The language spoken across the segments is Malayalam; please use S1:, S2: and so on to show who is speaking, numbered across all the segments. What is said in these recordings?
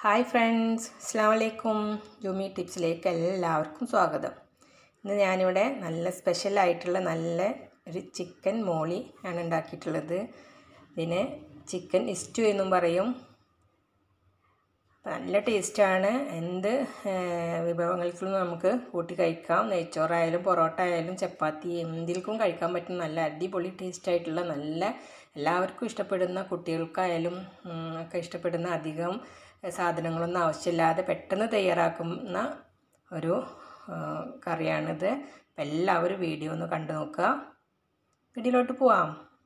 S1: ഹായ് ഫ്രണ്ട്സ് അസ്സാം വലൈക്കും ജൂമി ടിപ്സിലേക്ക് എല്ലാവർക്കും സ്വാഗതം ഇന്ന് ഞാനിവിടെ നല്ല സ്പെഷ്യലായിട്ടുള്ള നല്ല ഒരു ചിക്കൻ മോളി ആണ് ഉണ്ടാക്കിയിട്ടുള്ളത് ഇതിന് ചിക്കൻ ഇസ്റ്റു എന്നും പറയും നല്ല ടേസ്റ്റാണ് എന്ത് വിഭവങ്ങൾക്കും നമുക്ക് കൂട്ടി കഴിക്കാം നെയ്ച്ചോറായാലും പൊറോട്ട ആയാലും ചപ്പാത്തി എന്തിൽക്കും കഴിക്കാൻ പറ്റുന്ന നല്ല അടിപൊളി ടേസ്റ്റായിട്ടുള്ള നല്ല എല്ലാവർക്കും ഇഷ്ടപ്പെടുന്ന കുട്ടികൾക്കായാലും ഒക്കെ ഇഷ്ടപ്പെടുന്ന അധികം സാധനങ്ങളൊന്നും ആവശ്യമില്ലാതെ പെട്ടെന്ന് തയ്യാറാക്കുന്ന ഒരു കറിയാണിത് അപ്പം എല്ലാവരും വീഡിയോ ഒന്ന് കണ്ടു നോക്കുക വീഡിയോയിലോട്ട് പോവാം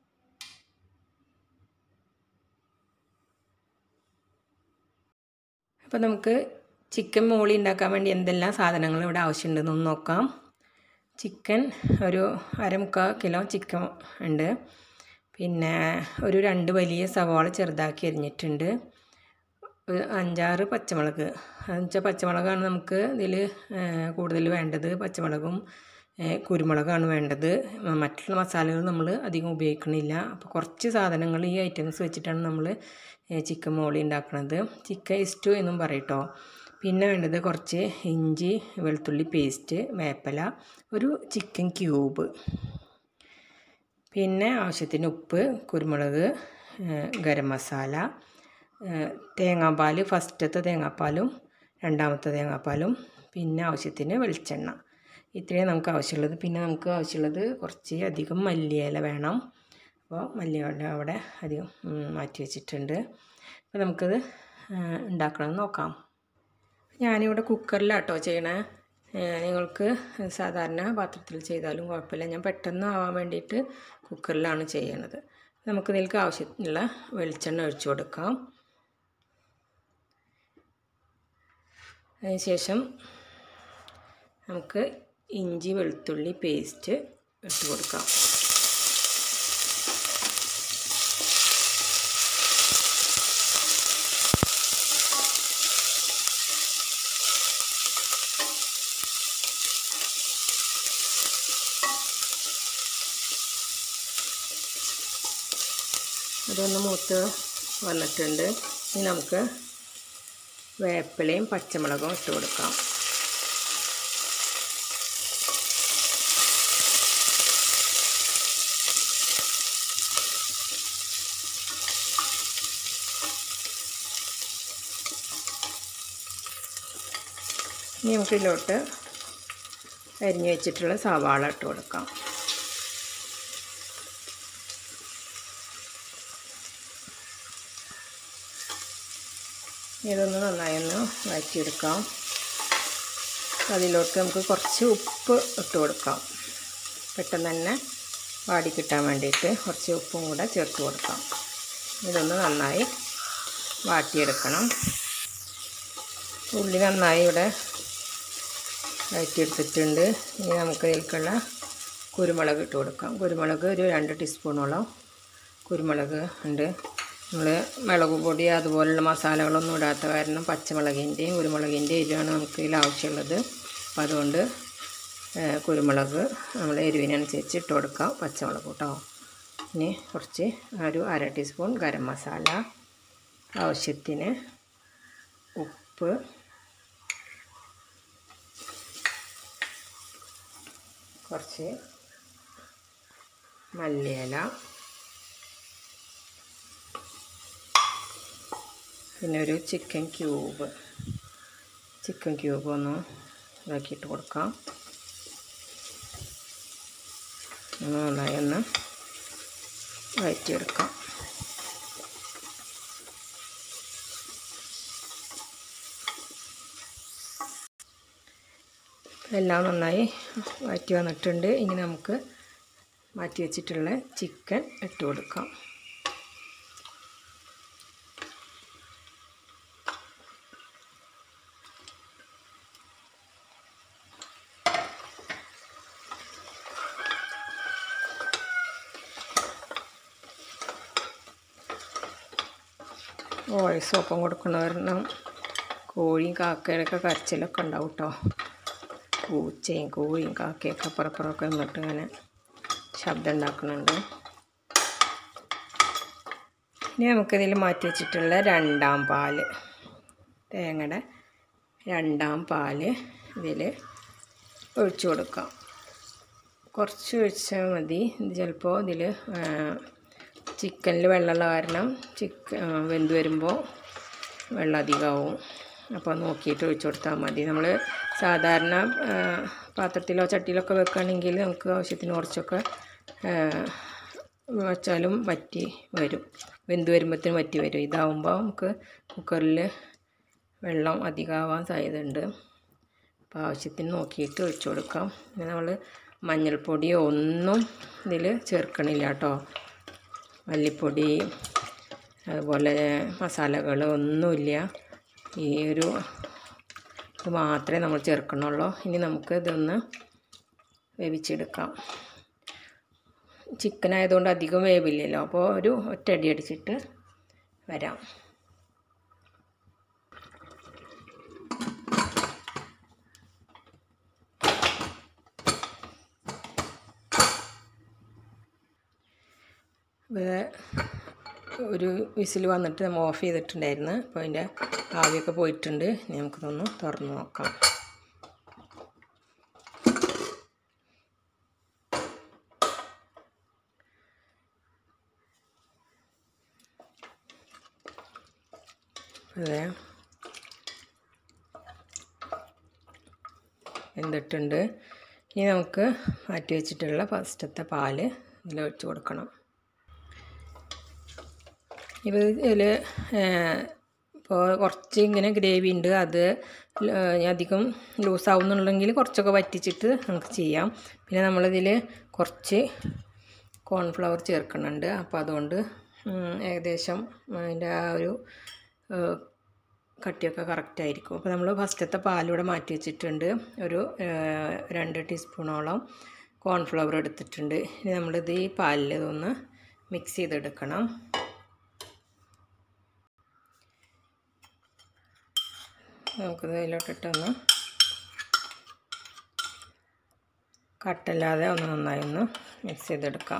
S1: അപ്പോൾ നമുക്ക് ചിക്കൻ മോളി ഉണ്ടാക്കാൻ വേണ്ടി എന്തെല്ലാം സാധനങ്ങൾ ഇവിടെ ആവശ്യമുണ്ടെന്ന് നോക്കാം ചിക്കൻ ഒരു അരമുക്കാൽ കിലോ ചിക്കൻ ഉണ്ട് പിന്നെ ഒരു രണ്ട് വലിയ സവാള ചെറുതാക്കി അരിഞ്ഞിട്ടുണ്ട് ഒരു അഞ്ചാറ് പച്ചമുളക് അഞ്ച് പച്ചമുളകാണ് നമുക്ക് ഇതിൽ കൂടുതൽ വേണ്ടത് പച്ചമുളകും കുരുമുളകാണ് വേണ്ടത് മറ്റുള്ള മസാലകൾ നമ്മൾ അധികം ഉപയോഗിക്കണില്ല അപ്പോൾ കുറച്ച് സാധനങ്ങൾ ഈ ഐറ്റംസ് വെച്ചിട്ടാണ് നമ്മൾ ചിക്കൻ മോളി ഉണ്ടാക്കുന്നത് ചിക്കൻ ഇസ്റ്റു എന്നും പറയട്ടോ പിന്നെ വേണ്ടത് കുറച്ച് ഇഞ്ചി വെളുത്തുള്ളി പേസ്റ്റ് വേപ്പല ഒരു ചിക്കൻ ക്യൂബ് പിന്നെ ആവശ്യത്തിന് ഉപ്പ് കുരുമുളക് ഗരം മസാല തേങ്ങാപ്പാൽ ഫസ്റ്റത്തെ തേങ്ങാപ്പാലും രണ്ടാമത്തെ തേങ്ങാപ്പാലും പിന്നെ ആവശ്യത്തിന് വെളിച്ചെണ്ണ ഇത്രയും നമുക്ക് ആവശ്യമുള്ളത് പിന്നെ നമുക്ക് ആവശ്യമുള്ളത് കുറച്ച് അധികം മല്ലിയില വേണം അപ്പോൾ മല്ലിയില അവിടെ അധികം മാറ്റി വെച്ചിട്ടുണ്ട് അപ്പോൾ നമുക്കത് ഉണ്ടാക്കണമെന്ന് നോക്കാം ഞാനിവിടെ കുക്കറിലാട്ടോ ചെയ്യണേ നിങ്ങൾക്ക് സാധാരണ പാത്രത്തിൽ ചെയ്താലും കുഴപ്പമില്ല ഞാൻ പെട്ടെന്ന് ആവാൻ വേണ്ടിയിട്ട് കുക്കറിലാണ് ചെയ്യണത് നമുക്ക് ഇതിലേക്ക് ആവശ്യത്തിനുള്ള വെളിച്ചെണ്ണ ഒഴിച്ചു കൊടുക്കാം അതിനുശേഷം നമുക്ക് ഇഞ്ചി വെളുത്തുള്ളി പേസ്റ്റ് ഇട്ട് കൊടുക്കാം അതൊന്ന് മൂത്ത് വന്നിട്ടുണ്ട് ഇനി നമുക്ക് വേപ്പിലയും പച്ചമുളകും ഇട്ട് കൊടുക്കാം ഇനി നമുക്കിതിലോട്ട് അരിഞ്ഞു വെച്ചിട്ടുള്ള സവാള ഇട്ട് കൊടുക്കാം ഇതൊന്ന് നന്നായി ഒന്ന് വഴറ്റിയെടുക്കാം അതിലോട്ട് നമുക്ക് കുറച്ച് ഉപ്പ് ഇട്ട് കൊടുക്കാം പെട്ടെന്ന് തന്നെ വാടി കിട്ടാൻ വേണ്ടിയിട്ട് കുറച്ച് ഉപ്പും കൂടെ ചേർത്ത് കൊടുക്കാം ഇതൊന്ന് നന്നായി വാട്ടിയെടുക്കണം ഉള്ളി നന്നായി ഇവിടെ വഴറ്റിയെടുത്തിട്ടുണ്ട് ഇനി നമുക്ക് ഇതിലേക്കുള്ള കുരുമുളക് ഇട്ട് കൊടുക്കാം കുരുമുളക് ഒരു രണ്ട് ടീസ്പൂണോളം കുരുമുളക് ഉണ്ട് നമ്മൾ മുളക് പൊടി അതുപോലുള്ള മസാലകളൊന്നും ഇടാത്ത കാരണം പച്ചമുളകിൻ്റെയും കുരുമുളകിൻ്റെയും എരിവാണ് നമുക്ക് ഇതിൽ ആവശ്യമുള്ളത് അപ്പോൾ അതുകൊണ്ട് കുരുമുളക് നമ്മൾ എരിവിനനുസരിച്ച് ഇട്ട് കൊടുക്കാം പച്ചമുളക് കേട്ടോ ഇനി കുറച്ച് ഒരു അര ടീസ്പൂൺ ഗരം മസാല ആവശ്യത്തിന് ഉപ്പ് കുറച്ച് മല്ലിയില പിന്നെ ഒരു ചിക്കൻ ക്യൂബ് ചിക്കൻ ക്യൂബ് ഒന്ന് ഇതാക്കിയിട്ട് കൊടുക്കാം നന്നായി ഒന്ന് വഴറ്റിയെടുക്കാം എല്ലാം നന്നായി വഴറ്റി വന്നിട്ടുണ്ട് ഇനി നമുക്ക് മാറ്റി വെച്ചിട്ടുള്ള ചിക്കൻ ഇട്ട് കൊടുക്കാം വോയിസ് ഒപ്പം കൊടുക്കണവരണം കോഴിയും കാക്കയുടെയൊക്കെ കരച്ചിലൊക്കെ ഉണ്ടാവും കേട്ടോ പൂച്ചയും കോഴിയും കാക്കയൊക്കെ അപ്പുറപ്പുറമൊക്കെ നിന്നിട്ട് ഇങ്ങനെ ശബ്ദം ഉണ്ടാക്കുന്നുണ്ട് ഇനി നമുക്കിതിൽ മാറ്റി വെച്ചിട്ടുള്ള രണ്ടാം പാല് തേങ്ങയുടെ രണ്ടാം പാല് ഇതിൽ ഒഴിച്ചു കൊടുക്കാം കുറച്ച് ഒഴിച്ചാൽ മതി ഇത് ചിലപ്പോൾ ഇതിൽ ചിക്കനിൽ വെള്ളമുള്ള കാരണം ചിക്കൻ വെന്ത് വരുമ്പോൾ വെള്ളം അധികമാവും അപ്പോൾ നോക്കിയിട്ട് ഒഴിച്ചു കൊടുത്താൽ മതി നമ്മൾ സാധാരണ ആ, പാത്രത്തിലോ ചട്ടിയിലൊക്കെ വെക്കുകയാണെങ്കിൽ നമുക്ക് ആവശ്യത്തിന് കുറച്ചൊക്കെ ആ, വെച്ചാലും വറ്റി വരും വെന്ത് വരുമ്പോഴത്തേനും വറ്റി വരും ഇതാവുമ്പോൾ നമുക്ക് കുക്കറിൽ വെള്ളം അധികമാവാൻ സാധ്യതയുണ്ട് അപ്പോൾ ആവശ്യത്തിന് നോക്കിയിട്ട് ഒഴിച്ചു കൊടുക്കാം പിന്നെ നമ്മൾ മഞ്ഞൾപ്പൊടിയോ ഒന്നും ഇതിൽ ചേർക്കണില്ല കേട്ടോ മല്ലിപ്പൊടി അതുപോലെ മസാലകൾ ഒന്നുമില്ല ഈ ഒരു ഇത് മാത്രമേ നമ്മൾ ചേർക്കണുള്ളൂ ഇനി നമുക്ക് ഇതൊന്ന് വേവിച്ചെടുക്കാം ചിക്കൻ ആയതുകൊണ്ട് അധികം വേവില്ലല്ലോ അപ്പോൾ ഒരു ഒറ്റയടി അടിച്ചിട്ട് വരാം ഇവിടെ ഒരു വിസിൽ വന്നിട്ട് നമ്മൾ ഓഫ് ചെയ്തിട്ടുണ്ടായിരുന്നു അപ്പോൾ അതിൻ്റെ ആവിയൊക്കെ പോയിട്ടുണ്ട് ഇനി നമുക്കിതൊന്ന് തുറന്ന് നോക്കാം അതെ എന്തിട്ടുണ്ട് ഇനി നമുക്ക് മാറ്റി വെച്ചിട്ടുള്ള ഫസ്റ്റത്തെ പാല് ഇതിൽ ഒഴിച്ച് കൊടുക്കണം ഇത് ഇതിൽ ഇപ്പോൾ കുറച്ച് ഇങ്ങനെ ഗ്രേവി ഉണ്ട് അത് ല- അധികം ലൂസാവുന്നുണ്ടെങ്കിൽ കുറച്ചൊക്കെ വറ്റിച്ചിട്ട് നമുക്ക് ചെയ്യാം പിന്നെ നമ്മളിതിൽ കുറച്ച് കോൺഫ്ലവർ ചേർക്കുന്നുണ്ട് അപ്പോൾ അതുകൊണ്ട് ഉം, ഏകദേശം അതിൻ്റെ ആ ഒരു ഏഹ്, കട്ടിയൊക്കെ കറക്റ്റ് ആയിരിക്കും അപ്പോൾ നമ്മൾ ഫസ്റ്റത്തെ പാലിവിടെ മാറ്റി വെച്ചിട്ടുണ്ട് ഒരു ഏഹ്, രണ്ട് ടീസ്പൂണോളം കോൺഫ്ലവർ എടുത്തിട്ടുണ്ട് ഇനി നമ്മളിത് ഈ പാലിൽ ഇതൊന്ന് മിക്സ് ചെയ്തെടുക്കണം നമുക്കിത് ഇതിലോട്ടിട്ടൊന്ന് കട്ടല്ലാതെ ഒന്ന് നന്നായി ഒന്ന് മിക്സ് ചെയ്തെടുക്കാം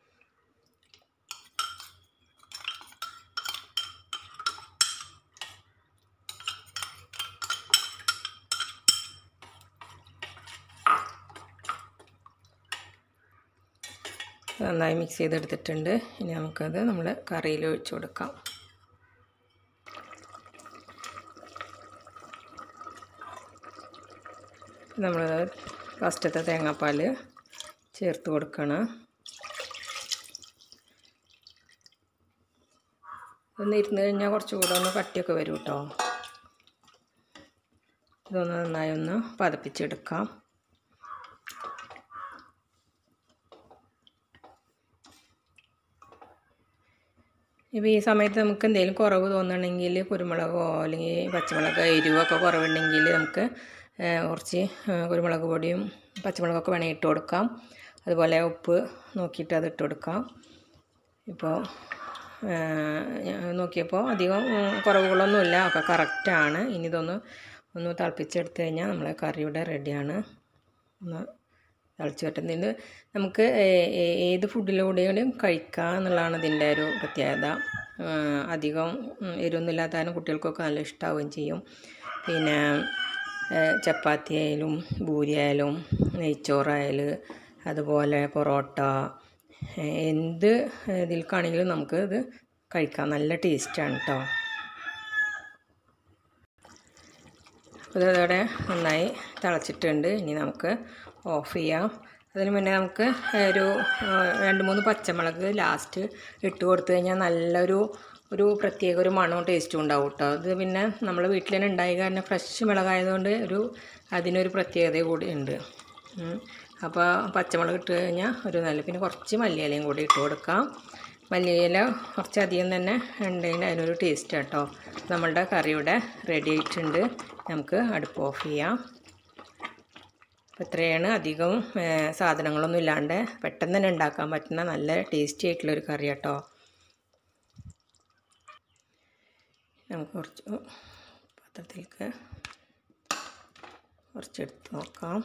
S1: നന്നായി മിക്സ് ചെയ്തെടുത്തിട്ടുണ്ട് ഇനി നമുക്കത് നമ്മൾ കറിയിൽ ഒഴിച്ചു കൊടുക്കാം നമ്മൾ ഫസ്റ്റത്തെ തേങ്ങാപ്പാൽ ചേർത്ത് കൊടുക്കണം ഒന്ന് ഇരുന്ന് കഴിഞ്ഞാൽ കുറച്ചുകൂടെ ഒന്ന് കട്ടിയൊക്കെ വരും കേട്ടോ ഇതൊന്ന് നന്നായി ഒന്ന് പതപ്പിച്ചെടുക്കാം ഇപ്പോൾ ഈ സമയത്ത് നമുക്ക് എന്തെങ്കിലും കുറവ് തോന്നുകയാണെങ്കിൽ കുരുമുളകോ അല്ലെങ്കിൽ പച്ചമുളക് എരിവൊക്കെ കുറവുണ്ടെങ്കിൽ നമുക്ക് ഏഹ്, കുറച്ച് ഏഹ്, കുരുമുളക് പൊടിയും പച്ചമുളകൊക്കെ വേണമെങ്കിൽ ഇട്ട് കൊടുക്കാം അതുപോലെ ഉപ്പ് നോക്കിയിട്ട് അത് ഇട്ട് കൊടുക്കാം ഇപ്പോൾ ഏഹ്, ഞാൻ നോക്കിയപ്പോൾ അധികം ഉം, കുറവുകളൊന്നുമില്ല ഒക്കെ കറക്റ്റാണ് ഇനി ഇതൊന്ന് ഒന്ന് തിളപ്പിച്ചെടുത്ത് കഴിഞ്ഞാൽ നമ്മളെ കറി ഇവിടെ റെഡിയാണ് ഒന്ന് തിളച്ച് വറ്റുന്നതിന് നമുക്ക് ഏ- ഏ- ഏത് ഫുഡിലൂടെയും കഴിക്കാം എന്നുള്ളതാണ് ഇതിൻ്റെ ഒരു പ്രത്യേകത ആ, അധികം ഉം, എരിവൊന്നുമില്ലാത്ത കാരണം കുട്ടികൾക്കൊക്കെ നല്ല ഇഷ്ടമാവുകയും ചെയ്യും പിന്നെ ഏ, ചപ്പാത്തി ആയാലും പൂരി ആയാലും നെയ്ച്ചോറായാലും അതുപോലെ പൊറോട്ട ഏ, എന്ത് ഇതിൽക്കാണെങ്കിലും നമുക്ക് ഇത് കഴിക്കാം നല്ല ടേസ്റ്റാണ് കേട്ടോ അപ്പോൾ ഇതോടെ നന്നായി തിളച്ചിട്ടുണ്ട് ഇനി നമുക്ക് ഓഫ് ചെയ്യാം അതിന് മുന്നേ നമുക്ക് ഒരു ആ, രണ്ട് മൂന്ന് പച്ചമുളക് ലാസ്റ്റ് ഇട്ട് കൊടുത്തു കഴിഞ്ഞാൽ നല്ലൊരു ഒരു പ്രത്യേക ഒരു മണവും ടേസ്റ്റും ഉണ്ടാവും കേട്ടോ ഇത് പിന്നെ നമ്മൾ വീട്ടിൽ തന്നെ ഉണ്ടായി കാരണം ഫ്രഷ് മുളകായതുകൊണ്ട് ഒരു അതിനൊരു പ്രത്യേകത കൂടി ഉണ്ട് ഉം. അപ്പോൾ പച്ചമുളക് ഇട്ട് കഴിഞ്ഞാൽ ഒരു നല്ല പിന്നെ കുറച്ച് മല്ലിയിലയും കൂടി ഇട്ട് കൊടുക്കാം മല്ലിയില കുറച്ചധികം തന്നെ ഉണ്ടെങ്കിൽ അതിനൊരു ടേസ്റ്റ് കേട്ടോ നമ്മളുടെ കറി ഇവിടെ റെഡി ആയിട്ടുണ്ട് നമുക്ക് അടുപ്പ് ഓഫ് ചെയ്യാം അപ്പോൾ ഇത്രയാണ് അധികം ഏഹ്, സാധനങ്ങളൊന്നും ഇല്ലാണ്ട് പെട്ടെന്ന് തന്നെ ഉണ്ടാക്കാൻ പറ്റുന്ന നല്ല ടേസ്റ്റി ആയിട്ടുള്ളൊരു കറി കേട്ടോ നമുക്ക് കുറച്ച് പാത്രത്തിലേക്ക് കുറച്ചെടുത്ത് നോക്കാം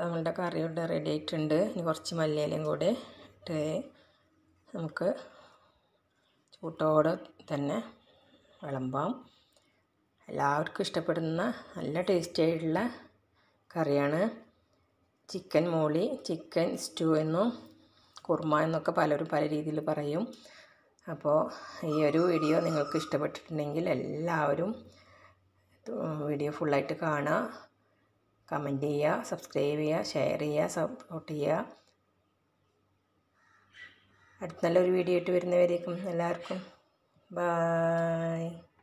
S1: നമ്മളുടെ കറി ഇവിടെ റെഡി ആയിട്ടുണ്ട് ഇനി കുറച്ച് മല്ലിയിലയും കൂടി ഇട്ട് നമുക്ക് ചൂട്ടോടെ തന്നെ വിളമ്പാം എല്ലാവർക്കും ഇഷ്ടപ്പെടുന്ന നല്ല ടേസ്റ്റി ആയിട്ടുള്ള കറിയാണ് ചിക്കൻ മോളി ചിക്കൻ സ്റ്റൂ എന്നും കുർമ എന്നൊക്കെ പലരും പല രീതിയിൽ പറയും അപ്പോൾ ഈ ഒരു വീഡിയോ നിങ്ങൾക്ക് ഇഷ്ടപ്പെട്ടിട്ടുണ്ടെങ്കിൽ എല്ലാവരും വീഡിയോ ഫുള്ളായിട്ട് കാണുക കമൻറ്റ് ചെയ്യുക സബ്സ്ക്രൈബ് ചെയ്യുക ഷെയർ ചെയ്യുക സപ്പോർട്ട് ചെയ്യുക അടുത്ത നല്ലൊരു വീഡിയോ ആയിട്ട് വരുന്നവരേക്കും എല്ലാവർക്കും ബായ്